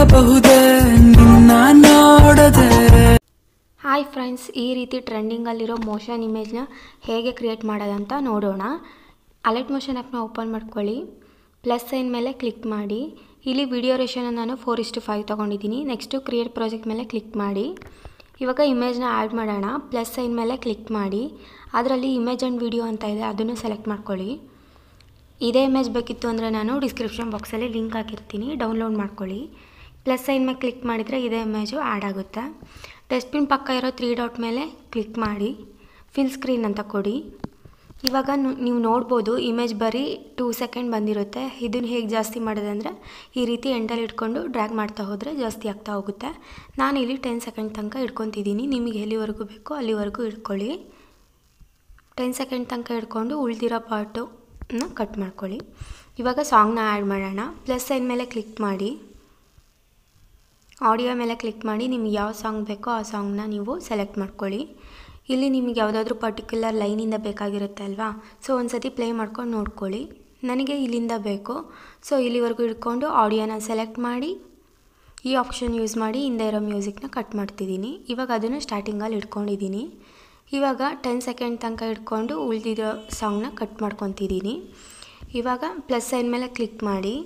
ಇರಬಹುದೇ ನಿನ್ನ ನೋಡದೆ hi friends ಈ ರೀತಿ ಟ್ರೆಂಡಿಂಗಲ್ಲಿರೋ ಮೋಷನ್ ಇಮೇಜ್ನ ಹೇಗೆ ಕ್ರಿಯೇಟ್ ಮಾಡೋದಂತ ನೋಡೋಣ ಅಲರ್ಟ್ ಮೋಷನ್ ಆ್ಯಪ್ನ ಓಪನ್ ಮಾಡ್ಕೊಳ್ಳಿ ಪ್ಲಸ್ ಸೈನ್ ಮೇಲೆ ಕ್ಲಿಕ್ ಮಾಡಿ ಇಲ್ಲಿ ವಿಡಿಯೋ ರೇಷನ್ನ ನಾನು ಫೋರ್ ಇಸ್ಟು ಫೈವ್ ತೊಗೊಂಡಿದ್ದೀನಿ ನೆಕ್ಸ್ಟು ಕ್ರಿಯೇಟ್ ಪ್ರಾಜೆಕ್ಟ್ ಮೇಲೆ ಕ್ಲಿಕ್ ಮಾಡಿ ಇವಾಗ ಇಮೇಜ್ನ ಆ್ಯಡ್ ಮಾಡೋಣ ಪ್ಲಸ್ ಸೈನ್ ಮೇಲೆ ಕ್ಲಿಕ್ ಮಾಡಿ ಅದರಲ್ಲಿ ಇಮೇಜ್ ಆ್ಯಂಡ್ ವಿಡಿಯೋ ಅಂತ ಇದೆ ಅದನ್ನು ಸೆಲೆಕ್ಟ್ ಮಾಡ್ಕೊಳ್ಳಿ ಇದೇ ಇಮೇಜ್ ಬೇಕಿತ್ತು ಅಂದರೆ ನಾನು ಡಿಸ್ಕ್ರಿಪ್ಷನ್ ಬಾಕ್ಸಲ್ಲಿ ಲಿಂಕ್ ಹಾಕಿರ್ತೀನಿ ಡೌನ್ಲೋಡ್ ಮಾಡ್ಕೊಳ್ಳಿ ಪ್ಲಸ್ ಸೈನ್ ಮೇಲೆ ಕ್ಲಿಕ್ ಮಾಡಿದರೆ ಇದೇ ಇಮೇಜು ಆ್ಯಡ್ ಆಗುತ್ತೆ ಡಸ್ಟ್ಬಿನ್ ಪಕ್ಕ ಇರೋ ತ್ರೀ ಡಾಟ್ ಮೇಲೆ ಕ್ಲಿಕ್ ಮಾಡಿ ಫಿಲ್ ಸ್ಕ್ರೀನ್ ಅಂತ ಕೊಡಿ ಇವಾಗ ನು- ನೀವು ನೋಡ್ಬೋದು ಇಮೇಜ್ ಬರೀ ಟೂ ಸೆಕೆಂಡ್ ಬಂದಿರುತ್ತೆ ಇದನ್ನು ಹೇಗೆ ಜಾಸ್ತಿ ಮಾಡೋದಂದರೆ ಈ ರೀತಿ ಎಂಡಲ್ಲಿ ಇಟ್ಕೊಂಡು ಡ್ರ್ಯಾಗ್ ಮಾಡ್ತಾ ಹೋದರೆ ಜಾಸ್ತಿ ಆಗ್ತಾ ಹೋಗುತ್ತೆ ನಾನು ಇಲ್ಲಿ ಟೆನ್ ಸೆಕೆಂಡ್ ತನಕ ಇಟ್ಕೊತಿದ್ದೀನಿ ನಿಮಗೆ ಎಲ್ಲಿವರೆಗೂ ಬೇಕೋ ಅಲ್ಲಿವರೆಗೂ ಇಟ್ಕೊಳ್ಳಿ ಟೆನ್ ಸೆಕೆಂಡ್ ತನಕ ಹಿಡ್ಕೊಂಡು ಉಳಿದಿರೋ ಪಾರ್ಟನ್ನ ಕಟ್ ಮಾಡ್ಕೊಳ್ಳಿ ಇವಾಗ ಸಾಂಗ್ನ ಆ್ಯಡ್ ಮಾಡೋಣ ಪ್ಲಸ್ ಸೈನ್ ಮೇಲೆ ಕ್ಲಿಕ್ ಮಾಡಿ ಆಡಿಯೋ ಮೇಲೆ ಕ್ಲಿಕ್ ಮಾಡಿ ನಿಮ್ಗೆ ಯಾವ ಸಾಂಗ್ ಬೇಕೋ ಆ ಸಾಂಗ್ನ ನೀವು ಸೆಲೆಕ್ಟ್ ಮಾಡ್ಕೊಳ್ಳಿ ಇಲ್ಲಿ ನಿಮಗೆ ಯಾವುದಾದ್ರೂ ಪರ್ಟಿಕ್ಯುಲರ್ ಲೈನಿಂದ ಬೇಕಾಗಿರುತ್ತೆ ಅಲ್ವಾ ಸೊ ಒಂದು ಸತಿ ಪ್ಲೇ ಮಾಡ್ಕೊಂಡು ನೋಡ್ಕೊಳ್ಳಿ ನನಗೆ ಇಲ್ಲಿಂದ ಬೇಕು ಸೊ ಇಲ್ಲಿವರೆಗೂ ಇಟ್ಕೊಂಡು ಆಡಿಯೋನ ಸೆಲೆಕ್ಟ್ ಮಾಡಿ ಈ ಆಪ್ಷನ್ ಯೂಸ್ ಮಾಡಿ ಹಿಂದೆ ಇರೋ ಮ್ಯೂಸಿಕ್ನ ಕಟ್ ಮಾಡ್ತಿದ್ದೀನಿ ಇವಾಗ ಅದನ್ನು ಸ್ಟಾರ್ಟಿಂಗಲ್ಲಿ ಇಟ್ಕೊಂಡಿದ್ದೀನಿ ಇವಾಗ ಟೆನ್ ಸೆಕೆಂಡ್ ತನಕ ಇಟ್ಕೊಂಡು ಉಳಿದಿರೋ ಸಾಂಗ್ನ ಕಟ್ ಮಾಡ್ಕೊತಿದ್ದೀನಿ ಇವಾಗ ಪ್ಲಸ್ ಸೈನ್ ಮೇಲೆ ಕ್ಲಿಕ್ ಮಾಡಿ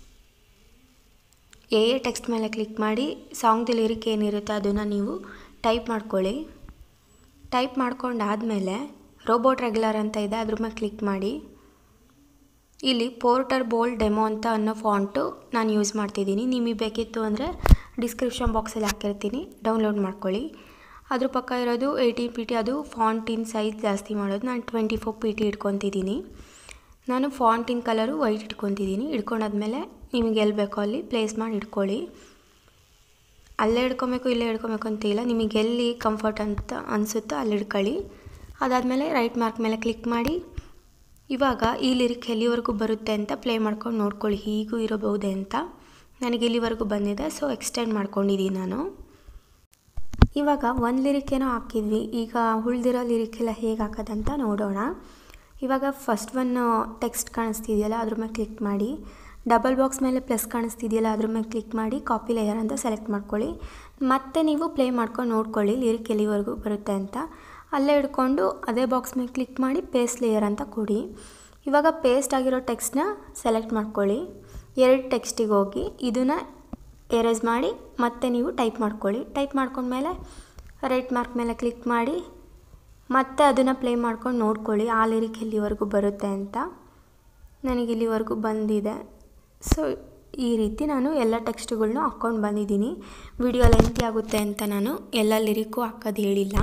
ಎ ಎ ಟೆಕ್ಸ್ಟ್ ಮೇಲೆ ಕ್ಲಿಕ್ ಮಾಡಿ ಸಾಂಗ್ದು ಲಿರಿಕ್ ಏನಿರುತ್ತೆ ಅದನ್ನು ನೀವು ಟೈಪ್ ಮಾಡ್ಕೊಳ್ಳಿ ಟೈಪ್ ಮಾಡ್ಕೊಂಡಾದಮೇಲೆ ರೋಬೋಟ್ ರೆಗ್ಯುಲರ್ ಅಂತ ಇದೆ ಅದ್ರ ಮೇಲೆ ಕ್ಲಿಕ್ ಮಾಡಿ ಇಲ್ಲಿ ಪೋರ್ಟರ್ ಬೋಲ್ಡ್ ಡೆಮೋ ಅಂತ ಅನ್ನೋ ಫಾಂಟು ನಾನು ಯೂಸ್ ಮಾಡ್ತಿದ್ದೀನಿ ನಿಮಗೆ ಬೇಕಿತ್ತು ಅಂದರೆ ಡಿಸ್ಕ್ರಿಪ್ಷನ್ ಬಾಕ್ಸಲ್ಲಿ ಹಾಕಿರ್ತೀನಿ ಡೌನ್ಲೋಡ್ ಮಾಡ್ಕೊಳ್ಳಿ ಅದ್ರ ಪಕ್ಕ ಇರೋದು ಏಯ್ಟೀನ್ ಪಿ ಟಿ ಅದು ಫಾಂಟಿನ ಸೈಜ್ ಜಾಸ್ತಿ ಮಾಡೋದು ನಾನು ಟ್ವೆಂಟಿ ಫೋರ್ ಪಿ ಟಿ ಇಟ್ಕೊತಿದ್ದೀನಿ ನಾನು ಫಾಂಟಿನ ಕಲರು ವೈಟ್ ಇಟ್ಕೊತಿದ್ದೀನಿ ಇಟ್ಕೊಂಡಾದ್ಮೇಲೆ ನಿಮಗೆ ಎಲ್ಲಿ ಬೇಕೋ ಅಲ್ಲಿ ಪ್ಲೇಸ್ ಮಾಡಿ ಇಟ್ಕೊಳ್ಳಿ ಅಲ್ಲೇ ಹಿಡ್ಕೊಬೇಕು ಇಲ್ಲೇ ಹಿಡ್ಕೊಬೇಕು ಅಂತ ಇಲ್ಲ ನಿಮಗೆ ಎಲ್ಲಿ ಕಂಫರ್ಟ್ ಅಂತ ಅನಿಸುತ್ತೋ ಅಲ್ಲಿ ಹಿಡ್ಕೊಳ್ಳಿ ಅದಾದಮೇಲೆ ರೈಟ್ ಮಾರ್ಕ್ ಮೇಲೆ ಕ್ಲಿಕ್ ಮಾಡಿ ಇವಾಗ ಈ ಲಿರಿಕ್ ಎಲ್ಲಿವರೆಗೂ ಬರುತ್ತೆ ಅಂತ ಪ್ಲೇ ಮಾಡ್ಕೊಂಡು ನೋಡ್ಕೊಳ್ಳಿ ಹೀಗೂ ಇರಬಹುದೇ ಅಂತ ನನಗೆ ಇಲ್ಲಿವರೆಗೂ ಬಂದಿದೆ ಸೊ ಎಕ್ಸ್ಟೆಂಡ್ ಮಾಡ್ಕೊಂಡಿದ್ದೀನಿ ನಾನು ಇವಾಗ ಒಂದು ಲಿರಿಕ್ ಏನೋ ಹಾಕಿದ್ವಿ ಈಗ ಉಳ್ದಿರೋ ಲಿರಿಕ್ ಎಲ್ಲ ಹೇಗೆ ಹಾಕೋದಂತ ನೋಡೋಣ ಇವಾಗ ಫಸ್ಟ್ ಒನ್ ಟೆಕ್ಸ್ಟ್ ಕಾಣಿಸ್ತಿದೆಯಲ್ಲ ಅದ್ರ ಮೇಲೆ ಕ್ಲಿಕ್ ಮಾಡಿ ಡಬಲ್ ಬಾಕ್ಸ್ ಮೇಲೆ ಪ್ಲಸ್ ಕಾಣಿಸ್ತಿದೆಯಲ್ಲ ಅದ್ರ ಮೇಲೆ ಕ್ಲಿಕ್ ಮಾಡಿ ಕಾಪಿ ಲೇಯರ್ ಅಂತ ಸೆಲೆಕ್ಟ್ ಮಾಡ್ಕೊಳ್ಳಿ ಮತ್ತೆ ನೀವು ಪ್ಲೇ ಮಾಡ್ಕೊಂಡು ನೋಡ್ಕೊಳ್ಳಿ ಲಿರಿಕ್ ಎಲ್ಲಿವರೆಗೂ ಬರುತ್ತೆ ಅಂತ ಅಲ್ಲೇ ಹಿಡ್ಕೊಂಡು ಅದೇ ಬಾಕ್ಸ್ ಮೇಲೆ ಕ್ಲಿಕ್ ಮಾಡಿ ಪೇಸ್ಟ್ ಲೇಯರ್ ಅಂತ ಕೊಡಿ ಇವಾಗ ಪೇಸ್ಟ್ ಆಗಿರೋ ಟೆಕ್ಸ್ಟ್ನ ಸೆಲೆಕ್ಟ್ ಮಾಡ್ಕೊಳ್ಳಿ ಎರಡು ಟೆಕ್ಸ್ಟಿಗೆ ಹೋಗಿ ಇದನ್ನು ಎರೇಸ್ ಮಾಡಿ ಮತ್ತೆ ನೀವು ಟೈಪ್ ಮಾಡ್ಕೊಳ್ಳಿ ಟೈಪ್ ಮಾಡ್ಕೊಂಡ್ಮೇಲೆ ರೈಟ್ ಮಾರ್ಕ್ ಮೇಲೆ ಕ್ಲಿಕ್ ಮಾಡಿ ಮತ್ತೆ ಅದನ್ನು ಪ್ಲೇ ಮಾಡ್ಕೊಂಡು ನೋಡ್ಕೊಳ್ಳಿ ಆ ಲಿರಿಕ್ ಎಲ್ಲಿವರೆಗೂ ಬರುತ್ತೆ ಅಂತ ನನಗೆ ಇಲ್ಲಿವರೆಗೂ ಬಂದಿದೆ ಸೊ ಈ ರೀತಿ ನಾನು ಎಲ್ಲ ಟೆಕ್ಸ್ಟ್ಗಳ್ನ ಹಾಕ್ಕೊಂಡು ಬಂದಿದ್ದೀನಿ ವಿಡಿಯೋ ಲೆಂತಿ ಆಗುತ್ತೆ ಅಂತ ನಾನು ಎಲ್ಲ ಲಿರಿಕ್ಕು ಹಾಕೋದು ಹೇಳಿಲ್ಲ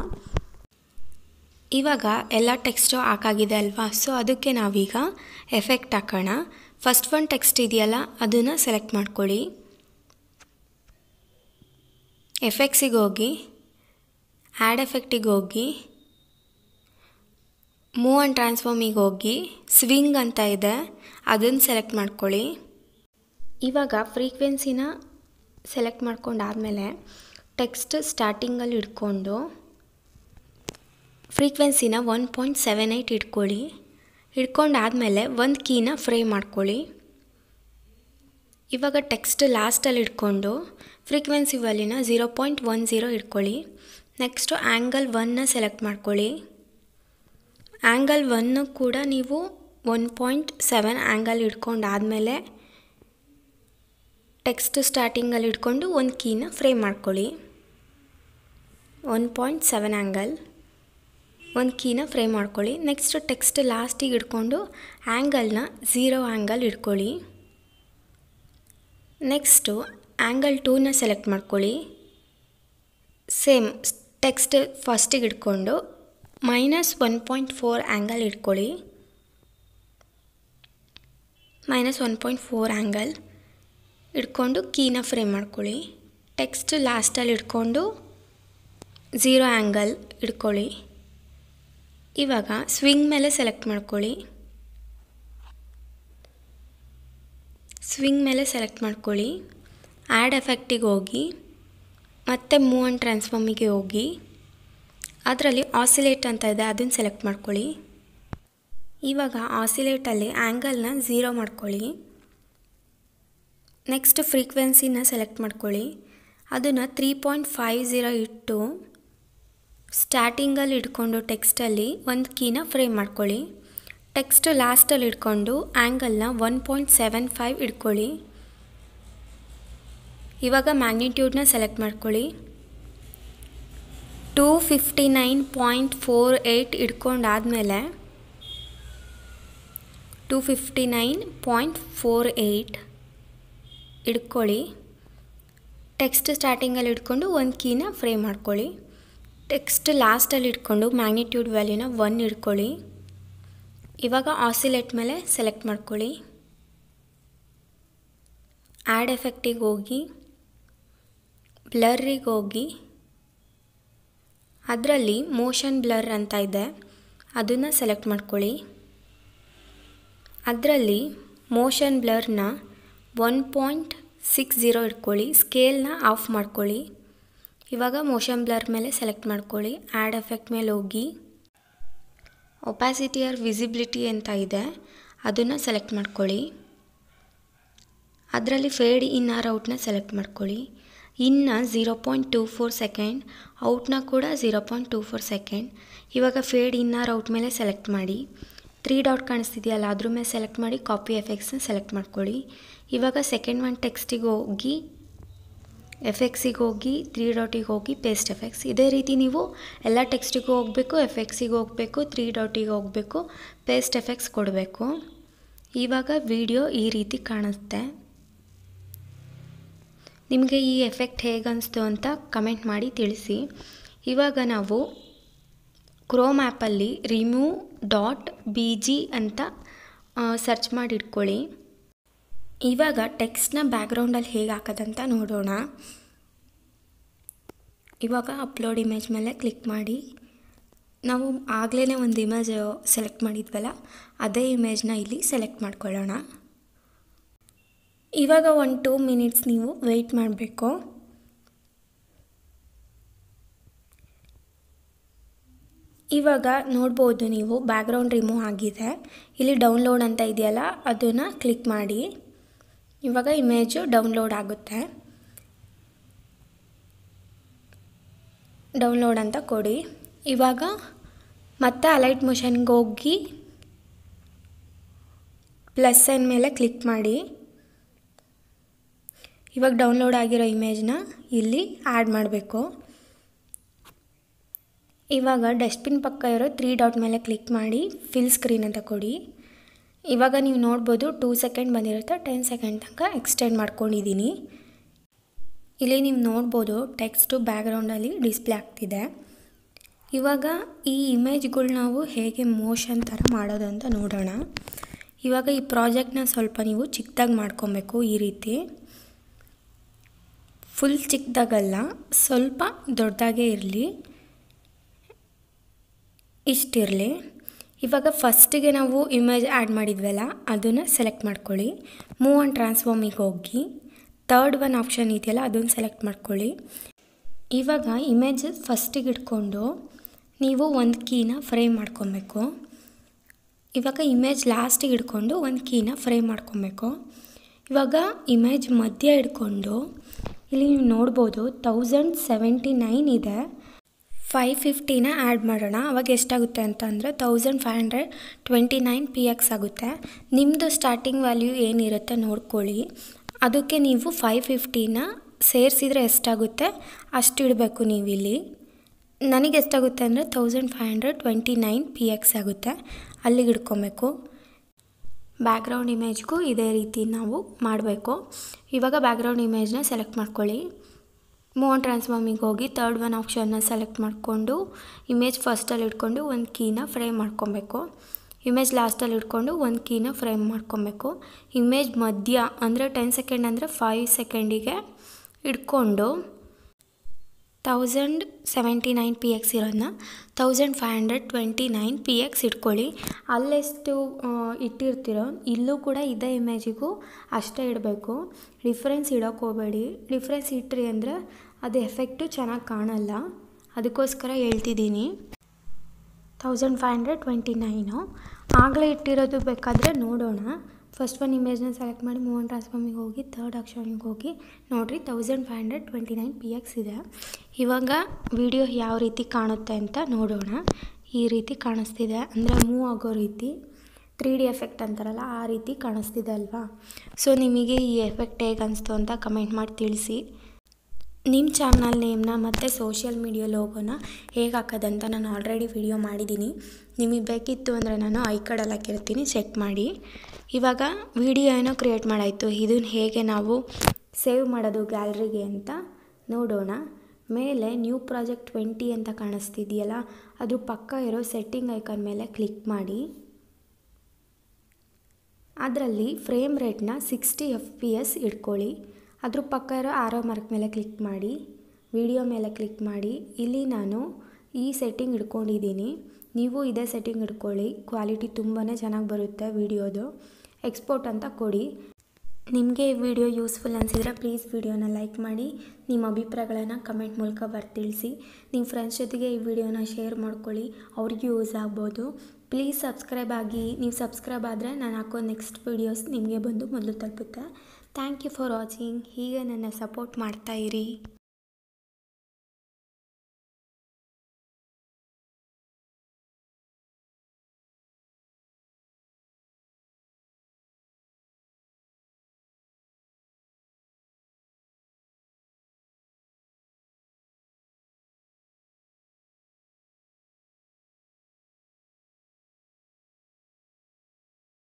ಇವಾಗ ಎಲ್ಲ ಟೆಕ್ಸ್ಟು ಹಾಕಾಗಿದೆ ಅಲ್ವಾ ಸೊ ಅದಕ್ಕೆ ನಾವೀಗ ಎಫೆಕ್ಟ್ ಹಾಕೋಣ ಫಸ್ಟ್ ಒನ್ ಟೆಕ್ಸ್ಟ್ ಇದೆಯಲ್ಲ ಅದನ್ನು ಸೆಲೆಕ್ಟ್ ಮಾಡ್ಕೊಳ್ಳಿ ಎಫೆಕ್ಟ್ಸಿಗೆ ಹೋಗಿ ಆ್ಯಡ್ ಎಫೆಕ್ಟಿಗೆ ಹೋಗಿ ಮೂವ್ ಆ್ಯಂಡ್ ಟ್ರಾನ್ಸ್ಫಾರ್ಮಿಗೆ ಹೋಗಿ ಸ್ವಿಂಗ್ ಅಂತ ಇದೆ ಅದನ್ನು ಸೆಲೆಕ್ಟ್ ಮಾಡ್ಕೊಳ್ಳಿ ಇವಾಗ ಫ್ರೀಕ್ವೆನ್ಸಿನ ಸೆಲೆಕ್ಟ್ ಮಾಡ್ಕೊಂಡಾದಮೇಲೆ ಟೆಕ್ಸ್ಟ್ ಸ್ಟಾರ್ಟಿಂಗಲ್ಲಿ ಇಟ್ಕೊಂಡು ಫ್ರೀಕ್ವೆನ್ಸಿನ ಒನ್ ಪಾಯಿಂಟ್ ಸೆವೆನ್ ಏಯ್ಟ್ ಇಟ್ಕೊಳ್ಳಿ ಇಟ್ಕೊಂಡಾದಮೇಲೆ ಒಂದು ಕೀನ ಫ್ರೇ ಮಾಡ್ಕೊಳ್ಳಿ ಇವಾಗ ಟೆಕ್ಸ್ಟ್ ಲಾಸ್ಟಲ್ಲಿ ಇಟ್ಕೊಂಡು ಫ್ರೀಕ್ವೆನ್ಸಿ ವ್ಯಾಲ್ಯೂನ ಝೀರೋ ಪಾಯಿಂಟ್ ಒನ್ ಝೀರೋ ಇಟ್ಕೊಳ್ಳಿ ನೆಕ್ಸ್ಟು ಆ್ಯಂಗಲ್ ಒನ್ನ ಸೆಲೆಕ್ಟ್ ಮಾಡ್ಕೊಳ್ಳಿ ಆ್ಯಂಗಲ್ ಒನ್ನು ಕೂಡ ನೀವು ಒನ್ ಪಾಯಿಂಟ್ ಸೆವೆನ್ ಆ್ಯಂಗಲ್ ಇಟ್ಕೊಂಡಾದಮೇಲೆ ಟೆಕ್ಸ್ಟ್ ಸ್ಟಾರ್ಟಿಂಗಲ್ಲಿ ಇಟ್ಕೊಂಡು ಒಂದು ಕೀನ ಫ್ರೇಮ್ ಮಾಡ್ಕೊಳ್ಳಿ ಒನ್ ಪಾಯಿಂಟ್ ಸೆವೆನ್ ಆ್ಯಂಗಲ್ ಒಂದು ಕೀನ ಫ್ರೇಮ್ ಮಾಡ್ಕೊಳ್ಳಿ ನೆಕ್ಸ್ಟ್ ಟೆಕ್ಸ್ಟ್ ಲಾಸ್ಟಿಗೆ ಇಟ್ಕೊಂಡು ಆ್ಯಂಗಲ್ನ ಝೀರೋ ಆ್ಯಂಗಲ್ ಇಟ್ಕೊಳ್ಳಿ ನೆಕ್ಸ್ಟು ಆ್ಯಂಗಲ್ ಟೂನ ಸೆಲೆಕ್ಟ್ ಮಾಡ್ಕೊಳ್ಳಿ ಸೇಮ್ ಟೆಕ್ಸ್ಟ್ ಫಸ್ಟಿಗೆ ಇಟ್ಕೊಂಡು minus one point four angle ಇಟ್ಕೊಳ್ಳಿ minus one point four angle ಇಟ್ಕೊಂಡು ಕೀನ ಫ್ರೇಮ್ ಮಾಡ್ಕೊಳ್ಳಿ ಟೆಕ್ಸ್ಟ್ ಲಾಸ್ಟಲ್ಲಿ ಇಟ್ಕೊಂಡು ಝೀರೋ ಆ್ಯಂಗಲ್ ಇಟ್ಕೊಳ್ಳಿ ಇವಾಗ ಸ್ವಿಂಗ್ ಮೇಲೆ ಸೆಲೆಕ್ಟ್ ಮಾಡ್ಕೊಳ್ಳಿ ಸ್ವಿಂಗ್ ಮೇಲೆ ಸೆಲೆಕ್ಟ್ ಮಾಡ್ಕೊಳ್ಳಿ ಆ್ಯಡ್ ಎಫೆಕ್ಟಿಗೆ ಹೋಗಿ ಮತ್ತು ಮೂವ್ ಆ್ಯಂಡ್ ಟ್ರಾನ್ಸ್ಫಾರ್ಮಿಗೆ ಹೋಗಿ ಅದರಲ್ಲಿ ಆಸಿಲೇಟ್ ಅಂತ ಇದೆ ಅದನ್ನು ಸೆಲೆಕ್ಟ್ ಮಾಡ್ಕೊಳ್ಳಿ ಇವಾಗ ಆಸಿಲೇಟಲ್ಲಿ ಆ್ಯಂಗಲ್ನ ಝೀರೋ ಮಾಡ್ಕೊಳ್ಳಿ ನೆಕ್ಸ್ಟ್ ಫ್ರೀಕ್ವೆನ್ಸಿನ ಸೆಲೆಕ್ಟ್ ಮಾಡ್ಕೊಳ್ಳಿ ಅದನ್ನು ತ್ರೀ ಪಾಯಿಂಟ್ ಫೈವ್ ಝೀರೋ ಇಟ್ಟು ಸ್ಟಾರ್ಟಿಂಗಲ್ಲಿ ಇಟ್ಕೊಂಡು ಟೆಕ್ಸ್ಟಲ್ಲಿ ಒಂದು ಕೀನ ಫ್ರೇಮ್ ಮಾಡ್ಕೊಳ್ಳಿ ಟೆಕ್ಸ್ಟ್ ಲಾಸ್ಟಲ್ಲಿ ಇಟ್ಕೊಂಡು ಆ್ಯಂಗಲ್ನ ಒನ್ ಪಾಯಿಂಟ್ ಸೆವೆನ್ ಫೈವ್ ಇಟ್ಕೊಳ್ಳಿ ಇವಾಗ ಮ್ಯಾಗ್ನಿಟ್ಯೂಡ್ನ ಸೆಲೆಕ್ಟ್ ಮಾಡ್ಕೊಳ್ಳಿ two fifty nine point four eight ಇಟ್ಕೊಂಡಾದಮೇಲೆ two fifty nine point four eight ಇಟ್ಕೊಳ್ಳಿ ಟೆಕ್ಸ್ಟ್ ಸ್ಟಾರ್ಟಿಂಗಲ್ಲಿ ಇಟ್ಕೊಂಡು ಒಂದು ಕೀನ ಫ್ರೇಮ್ ಮಾಡ್ಕೊಳ್ಳಿ ಟೆಕ್ಸ್ಟ್ ಲಾಸ್ಟಲ್ಲಿ ಇಟ್ಕೊಂಡು ಮ್ಯಾಗ್ನಿಟ್ಯೂಡ್ ವ್ಯಾಲ್ಯೂನ ಒನ್ ಇಟ್ಕೊಳ್ಳಿ ಇವಾಗ ಆಸಿಲೇಟ್ ಮೇಲೆ ಸೆಲೆಕ್ಟ್ ಮಾಡ್ಕೊಳ್ಳಿ ಆ್ಯಡ್ ಎಫೆಕ್ಟಿಗೆ ಹೋಗಿ ಬ್ಲರ್ರಿಗೆ ಹೋಗಿ ಅದರಲ್ಲಿ ಮೋಷನ್ ಬ್ಲರ್ ಅಂತ ಇದೆ ಅದನ್ನು ಸೆಲೆಕ್ಟ್ ಮಾಡ್ಕೊಳ್ಳಿ ಅದರಲ್ಲಿ ಮೋಷನ್ ಬ್ಲರ್ನ ಒನ್ ಪಾಯಿಂಟ್ ಸಿಕ್ಸ್ ಝೀರೋ ಇಟ್ಕೊಳ್ಳಿ ಸ್ಕೇಲ್ನ ಆಫ್ ಮಾಡ್ಕೊಳ್ಳಿ ಇವಾಗ ಮೋಷನ್ ಬ್ಲರ್ ಮೇಲೆ ಸೆಲೆಕ್ಟ್ ಮಾಡ್ಕೊಳ್ಳಿ ಆ್ಯಡ್ ಎಫೆಕ್ಟ್ ಮೇಲೆ ಹೋಗಿ ಒಪ್ಯಾಸಿಟಿ ಆರ್ ವಿಸಿಬಿಲಿಟಿ ಅಂತ ಇದೆ ಅದನ್ನು ಸೆಲೆಕ್ಟ್ ಮಾಡ್ಕೊಳ್ಳಿ ಅದರಲ್ಲಿ ಫೇಡ್ ಇನ್ ಆರ್ ಔಟ್ನ ಸೆಲೆಕ್ಟ್ ಮಾಡ್ಕೊಳ್ಳಿ ಇನ್ನು zero point two four second ಔಟ್ನ ಕೂಡ zero point two four second ಇವಾಗ ಫೇಡ್ ಇನ್ ಆರ್ ಔಟ್ ಮೇಲೆ ಸೆಲೆಕ್ಟ್ ಮಾಡಿ ತ್ರೀ ಡಾಟ್ ಕಾಣಿಸ್ತಿದೆಯಲ್ಲ ಅದ್ರ ಮೇಲೆ ಸೆಲೆಕ್ಟ್ ಮಾಡಿ ಕಾಪಿ ಎಫೆಕ್ಟ್ಸ್ನ ಸೆಲೆಕ್ಟ್ ಮಾಡ್ಕೊಳ್ಳಿ ಇವಾಗ ಸೆಕೆಂಡ್ ಒನ್ ಟೆಕ್ಸ್ಟಿಗೆ ಹೋಗಿ ಎಫೆಕ್ಸಿಗೆ ಹೋಗಿ ತ್ರೀ ಡಾಟಿಗೆ ಹೋಗಿ ಪೇಸ್ಟ್ ಎಫೆಕ್ಟ್ಸ್ ಇದೇ ರೀತಿ ನೀವು ಎಲ್ಲ ಟೆಕ್ಸ್ಟಿಗೂ ಹೋಗಬೇಕು ಎಫೆಕ್ಸಿಗೆ ಹೋಗಬೇಕು ತ್ರೀ ಡಾಟಿಗೆ ಹೋಗಬೇಕು ಪೇಸ್ಟ್ ಎಫೆಕ್ಟ್ಸ್ ಕೊಡಬೇಕು ಇವಾಗ ವಿಡಿಯೋ ಈ ರೀತಿ ಕಾಣುತ್ತೆ ನಿಮಗೆ ಈ ಎಫೆಕ್ಟ್ ಹೇಗೆ ಅನಿಸ್ತು ಅಂತ ಕಮೆಂಟ್ ಮಾಡಿ ತಿಳಿಸಿ ಇವಾಗ ನಾವು ಕ್ರೋಮ್ ಆ್ಯಪಲ್ಲಿ ರಿಮೂವ್ ಡಾಟ್ ಬಿ ಜಿ ಅಂತ ಸರ್ಚ್ ಮಾಡಿ ಇಟ್ಕೊಳ್ಳಿ ಇವಾಗ ಟೆಕ್ಸ್ಟ್ನ ಬ್ಯಾಕ್ಗ್ರೌಂಡಲ್ಲಿ ಹೇಗೆ ಹಾಕೋದಂತ ನೋಡೋಣ ಇವಾಗ ಅಪ್ಲೋಡ್ ಇಮೇಜ್ ಮೇಲೆ ಕ್ಲಿಕ್ ಮಾಡಿ ನಾವು ಆಗಲೇ ಒಂದು ಇಮೇಜ್ ಸೆಲೆಕ್ಟ್ ಮಾಡಿದ್ವಲ್ಲ ಅದೇ ಇಮೇಜ್ನ ಇಲ್ಲಿ ಸೆಲೆಕ್ಟ್ ಮಾಡ್ಕೊಳ್ಳೋಣ ಇವಾಗ ಒಂದು ಟೂ ಮಿನಿಟ್ಸ್ ನೀವು ವೆಯ್ಟ್ ಮಾಡಬೇಕು ಇವಾಗ ನೋಡ್ಬೋದು ನೀವು ಬ್ಯಾಕ್ಗ್ರೌಂಡ್ ರಿಮೂವ್ ಆಗಿದೆ ಇಲ್ಲಿ ಡೌನ್ಲೋಡ್ ಅಂತ ಇದೆಯಲ್ಲ ಅದನ್ನು ಕ್ಲಿಕ್ ಮಾಡಿ ಇವಾಗ ಇಮೇಜು ಡೌನ್ಲೋಡ್ ಆಗುತ್ತೆ ಡೌನ್ಲೋಡ್ ಅಂತ ಕೊಡಿ ಇವಾಗ ಮತ್ತೆ ಅಲೈಟ್ ಮೋಷನ್ಗೆ ಹೋಗಿ ಪ್ಲಸ್ ಸೈನ್ ಮೇಲೆ ಕ್ಲಿಕ್ ಮಾಡಿ ಇವಾಗ ಡೌನ್ಲೋಡ್ ಆಗಿರೋ ಇಮೇಜ್ನ ಇಲ್ಲಿ ಆ್ಯಡ್ ಮಾಡಬೇಕು ಇವಾಗ ಡಸ್ಟ್ಬಿನ್ ಪಕ್ಕ ಇರೋ ತ್ರೀ ಡಾಟ್ ಮೇಲೆ ಕ್ಲಿಕ್ ಮಾಡಿ ಫಿಲ್ ಸ್ಕ್ರೀನ್ ಅಂತ ಕೊಡಿ ಇವಾಗ ನೀವು ನೋಡ್ಬೋದು ಟೂ ಸೆಕೆಂಡ್ ಬಂದಿರುತ್ತೆ ಟೆನ್ ಸೆಕೆಂಡ್ ತನಕ ಎಕ್ಸ್ಟೆಂಡ್ ಮಾಡ್ಕೊಂಡಿದ್ದೀನಿ ಇಲ್ಲಿ ನೀವು ನೋಡ್ಬೋದು ಟೆಕ್ಸ್ಟು ಬ್ಯಾಕ್ಗ್ರೌಂಡಲ್ಲಿ ಡಿಸ್ಪ್ಲೇ ಆಗ್ತಿದೆ ಇವಾಗ ಈ ಇಮೇಜ್ಗಳು ನಾವು ಹೇಗೆ ಮೋಷನ್ ಥರ ಮಾಡೋದು ಅಂತ ನೋಡೋಣ ಇವಾಗ ಈ ಪ್ರಾಜೆಕ್ಟ್ನ ಸ್ವಲ್ಪ ನೀವು ಚಿಕ್ಕದಾಗಿ ಮಾಡ್ಕೊಬೇಕು ಈ ರೀತಿ ಫುಲ್ ಚಿಕ್ಕದಾಗಲ್ಲ ಸ್ವಲ್ಪ ದೊಡ್ಡದಾಗೇ ಇರಲಿ ಇಷ್ಟಿರಲಿ ಇವಾಗ ಫಸ್ಟಿಗೆ ನಾವು ಇಮೇಜ್ ಆ್ಯಡ್ ಮಾಡಿದ್ವಲ್ಲ ಅದನ್ನು ಸೆಲೆಕ್ಟ್ ಮಾಡ್ಕೊಳ್ಳಿ ಮೂವ್ ಆ್ಯಂಡ್ ಟ್ರಾನ್ಸ್ಫಾರ್ಮಿಗೆ ಹೋಗಿ ತರ್ಡ್ ಒನ್ ಆಪ್ಷನ್ ಇದೆಯಲ್ಲ ಅದನ್ನು ಸೆಲೆಕ್ಟ್ ಮಾಡ್ಕೊಳ್ಳಿ ಇವಾಗ ಇಮೇಜ್ ಫಸ್ಟಿಗೆ ಇಟ್ಕೊಂಡು ನೀವು ಒಂದು ಕೀನ ಫ್ರೇಮ್ ಮಾಡ್ಕೊಬೇಕು ಇವಾಗ ಇಮೇಜ್ ಲಾಸ್ಟಿಗೆ ಇಟ್ಕೊಂಡು ಒಂದು ಕೀನ ಫ್ರೇಮ್ ಮಾಡ್ಕೊಬೇಕು ಇವಾಗ ಇಮೇಜ್ ಮಧ್ಯ ಇಟ್ಕೊಂಡು ಇಲ್ಲಿ ನೀವು ನೋಡ್ಬೋದು ತೌಸಂಡ್ ಸೆವೆಂಟಿ ನೈನ್ ಇದೆ ಫೈವ್ ಫಿಫ್ಟಿನ ಆ್ಯಡ್ ಮಾಡೋಣ ಅವಾಗ ಎಷ್ಟಾಗುತ್ತೆ ಅಂತ ಅಂದರೆ thousand five hundred twenty nine P X ಆಗುತ್ತೆ ನಿಮ್ಮದು ಸ್ಟಾರ್ಟಿಂಗ್ ವ್ಯಾಲ್ಯೂ ಏನಿರುತ್ತೆ ನೋಡ್ಕೊಳ್ಳಿ ಅದಕ್ಕೆ ನೀವು ಫೈವ್ ಫಿಫ್ಟಿನ ಸೇರಿಸಿದರೆ ಎಷ್ಟಾಗುತ್ತೆ ಅಷ್ಟು ಇಡಬೇಕು ನೀವಿಲ್ಲಿ ನನಗೆ ಎಷ್ಟಾಗುತ್ತೆ ಅಂದರೆ thousand five hundred twenty nine P X ಆಗುತ್ತೆ ಅಲ್ಲಿಗೆ ಇಡ್ಕೊಬೇಕು ಬ್ಯಾಕ್ಗ್ರೌಂಡ್ ಇಮೇಜ್ಗೂ ಇದೇ ರೀತಿ ನಾವು ಮಾಡಬೇಕು ಇವಾಗ ಬ್ಯಾಕ್ಗ್ರೌಂಡ್ ಇಮೇಜ್ನ ಸೆಲೆಕ್ಟ್ ಮಾಡ್ಕೊಳ್ಳಿ ಮೂವ್ ಟ್ರಾನ್ಸ್ಫಾರ್ಮಿಗೆ ಹೋಗಿ ತರ್ಡ್ ಒನ್ ಆಪ್ಷನ್ನ ಸೆಲೆಕ್ಟ್ ಮಾಡಿಕೊಂಡು ಇಮೇಜ್ ಫಸ್ಟಲ್ಲಿ ಇಟ್ಕೊಂಡು ಒಂದು ಕೀನ ಫ್ರೇಮ್ ಮಾಡ್ಕೊಬೇಕು ಇಮೇಜ್ ಲಾಸ್ಟಲ್ಲಿ ಇಟ್ಕೊಂಡು ಒಂದು ಕೀನ ಫ್ರೇಮ್ ಮಾಡ್ಕೊಬೇಕು ಇಮೇಜ್ ಮಧ್ಯ ಅಂದರೆ ಟೆನ್ ಸೆಕೆಂಡ್ ಅಂದರೆ ಫೈವ್ ಸೆಕೆಂಡಿಗೆ ಇಟ್ಕೊಂಡು thousand seventy nine P X ಇರೋದನ್ನ thousand five hundred twenty nine P X ಇಟ್ಕೊಳ್ಳಿ ಅಲ್ಲೆಷ್ಟು ಇಟ್ಟಿರ್ತೀರೋ ಇಲ್ಲೂ ಕೂಡ ಇದೇ ಇಮೇಜಿಗೂ ಅಷ್ಟೇ ಇಡಬೇಕು ಡಿಫ್ರೆನ್ಸ್ ಇಡೋಕ್ಕೆ ಹೋಗಬೇಡಿ ಡಿಫ್ರೆನ್ಸ್ ಇಟ್ರಿ ಅಂದರೆ ಅದು ಎಫೆಕ್ಟು ಚೆನ್ನಾಗಿ ಕಾಣಲ್ಲ ಅದಕ್ಕೋಸ್ಕರ ಹೇಳ್ತಿದ್ದೀನಿ thousand five hundred twenty nine ಆಗಲೇ ಇಟ್ಟಿರೋದು ಬೇಕಾದರೆ ನೋಡೋಣ ಫಸ್ಟ್ ಒನ್ ಇಮೇಜ್ನ ಸೆಲೆಕ್ಟ್ ಮಾಡಿ ಮೂವನ್ ಟ್ರಾನ್ಸ್ಫಾರ್ಮಿಗೆ ಹೋಗಿ ಥರ್ಡ್ ಆಪ್ಷನ್ಗೆ ಹೋಗಿ ನೋಡಿರಿ thousand five hundred twenty nine P X ಇದೆ ಇವಾಗ ವಿಡಿಯೋ ಯಾವ ರೀತಿ ಕಾಣುತ್ತೆ ಅಂತ ನೋಡೋಣ ಈ ರೀತಿ ಕಾಣಿಸ್ತಿದೆ ಅಂದರೆ ಮೂವ್ ಆಗೋ ರೀತಿ ತ್ರೀ ಡಿ ಎಫೆಕ್ಟ್ ಅಂತಾರಲ್ಲ ಆ ರೀತಿ ಕಾಣಿಸ್ತಿದೆ ಅಲ್ವಾ ಸೊ ನಿಮಗೆ ಈ ಎಫೆಕ್ಟ್ ಹೇಗೆ ಅನಿಸ್ತು ಅಂತ ಕಮೆಂಟ್ ಮಾಡಿ ತಿಳಿಸಿ ನಿಮ್ಮ ಚಾನಲ್ ನೇಮ್ನ ಮತ್ತು ಸೋಷಿಯಲ್ ಮೀಡಿಯಾ ಲೋಗೋನ ಹೇಗೆ ಹಾಕೋದಂತ ನಾನು ಆಲ್ರೆಡಿ ವಿಡಿಯೋ ಮಾಡಿದ್ದೀನಿ ನಿಮಗೆ ಬೇಕಿತ್ತು ಅಂದರೆ ನಾನು ಐ ಕಾರ್ಡಲ್ಲಿ ಹಾಕಿರ್ತೀನಿ ಚೆಕ್ ಮಾಡಿ ಇವಾಗ ವಿಡಿಯೋ ಏನೋ ಕ್ರಿಯೇಟ್ ಮಾಡಾಯಿತು ಇದನ್ನು ಹೇಗೆ ನಾವು ಸೇವ್ ಮಾಡೋದು ಗ್ಯಾಲ್ರಿಗೆ ಅಂತ ನೋಡೋಣ ಮೇಲೆ ನ್ಯೂ ಪ್ರಾಜೆಕ್ಟ್ ಟ್ವೆಂಟಿ ಅಂತ ಕಾಣಿಸ್ತಿದೆಯಲ್ಲ ಅದ್ರ ಪಕ್ಕ ಇರೋ ಸೆಟ್ಟಿಂಗ್ ಐಕಾನ್ ಮೇಲೆ ಕ್ಲಿಕ್ ಮಾಡಿ ಅದರಲ್ಲಿ ಫ್ರೇಮ್ ರೇಟ್ನ ಸಿಕ್ಸ್ಟಿ ಎಫ್ ಪಿ ಎಸ್ ಇಟ್ಕೊಳ್ಳಿ ಅದ್ರ ಪಕ್ಕ ಇರೋ ಆರೋ ಮಾರ್ಕ್ ಮೇಲೆ ಕ್ಲಿಕ್ ಮಾಡಿ ವಿಡಿಯೋ ಮೇಲೆ ಕ್ಲಿಕ್ ಮಾಡಿ ಇಲ್ಲಿ ನಾನು ಈ ಸೆಟ್ಟಿಂಗ್ ಇಟ್ಕೊಂಡಿದ್ದೀನಿ ನೀವು ಇದೇ ಸೆಟ್ಟಿಂಗ್ ಇಟ್ಕೊಳ್ಳಿ ಕ್ವಾಲಿಟಿ ತುಂಬಾ ಚೆನ್ನಾಗಿ ಬರುತ್ತೆ ವಿಡಿಯೋದು ಎಕ್ಸ್ಪೋರ್ಟ್ ಅಂತ ಕೊಡಿ ನಿಮಗೆ ಈ ವಿಡಿಯೋ ಯೂಸ್ಫುಲ್ ಅನಿಸಿದರೆ ಪ್ಲೀಸ್ ವಿಡಿಯೋನ ಲೈಕ್ ಮಾಡಿ ನಿಮ್ಮ ಅಭಿಪ್ರಾಯಗಳನ್ನು ಕಮೆಂಟ್ ಮೂಲಕ ಬರ್ತಿಳಿಸಿ ನಿಮ್ಮ ಫ್ರೆಂಡ್ಸ್ ಜೊತೆಗೆ ಈ ವಿಡಿಯೋನ ಶೇರ್ ಮಾಡ್ಕೊಳ್ಳಿ ಅವ್ರಿಗೂ ಯೂಸ್ ಆಗ್ಬೋದು ಪ್ಲೀಸ್ ಸಬ್ಸ್ಕ್ರೈಬ್ ಆಗಿ ನೀವು ಸಬ್ಸ್ಕ್ರೈಬ್ ಆದರೆ ನಾನು ಹಾಕೋ ನೆಕ್ಸ್ಟ್ ವೀಡಿಯೋಸ್ ನಿಮಗೆ ಬಂದು ಮೊದಲು ತಲುಪುತ್ತೆ ಥ್ಯಾಂಕ್ ಯು ಫಾರ್ ವಾಚಿಂಗ್ ಹೀಗೆ ನನ್ನ ಸಪೋರ್ಟ್ ಮಾಡ್ತಾಯಿರಿ